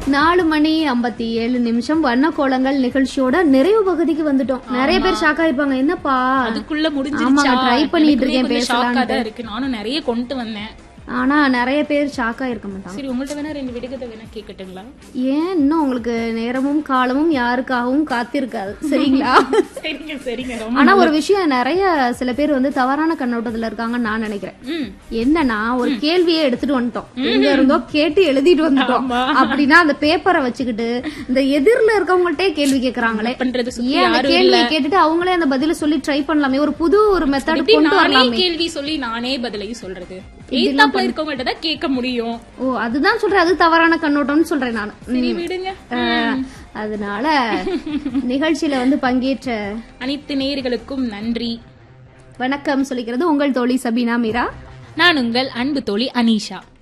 நாலு மணி ஐம்பத்தி ஏழு நிமிஷம் வண்ண கோலங்கள் நிகழ்ச்சியோட நிறைவு பகுதிக்கு வந்துட்டோம் நிறைய பேர் ஷாக் ஆயிருப்பாங்க என்னப்பா அதுக்குள்ள முடிஞ்சிருச்சா ஆமாங்க, try பண்ணிட்டு எனக்குமே இருக்கேன் கொஞ்சம் shock ஆ பேசலான்ட்டு. தான் இருக்கு நானும் நிறைய கொண்டு வந்தேன் ஆனா நிறைய பேர் ஷாக் ஆயிருக்க மாட்டாங்க சரி உங்கள்ட்ட வேணா ரெண்டு விடுகதை வேணா கேட்கட்டுங்களா ஏன் இன்னும் உங்களுக்கு நேரமும் காலமும் யாருக்காகவும் காத்திருக்காது சரிங்களா சரிங்க சரிங்க ரொம்ப ஆனா ஒரு விஷயம் நிறைய சில பேர் வந்து தவறான கண்ணோட்டத்துல இருக்காங்கன்னு நான் நினைக்கிறேன் ம் என்னன்னா ஒரு கேள்வியே எடுத்துட்டு வந்துட்டோம் எங்க இருந்தோ கேட்டு எழுதிட்டு வந்துட்டோம் அப்படின்னா அந்த பேப்பரை வச்சுக்கிட்டு இந்த எதிரில இருக்கவங்கள்ட்டே கேள்வி கேக்குறாங்களே பண்றது சுத்தி ஏன் அந்த யாரும் கேள்வியை கேட்டுட்டு அவங்களே அந்த பதில சொல்லி ட்ரை பண்ணலாமே ஒரு புது ஒரு மெத்தட் எப்படி கொண்டு நானே வரலாமே கேள்வி சொல்லி நானே பதிலையும் சொல்றது எய்தாப்ல இருக்கவங்கள்ட்ட தான் கேட்க முடியும் ஓ அதுதான் சொல்றேன் அது தவறான கண்ணோட்டம்னு சொல்றேன் நான் சரி விடுங்க அஹ், அதனால நிகழ்ச்சியில வந்து பங்கேற்ற அனைத்து நேயர்களுக்கும் நன்றி வணக்கம் சொல்லிக்கிறது உங்கள் தோழி சபீனா மீரா நான் உங்கள் அன்பு தோழி அனீஷா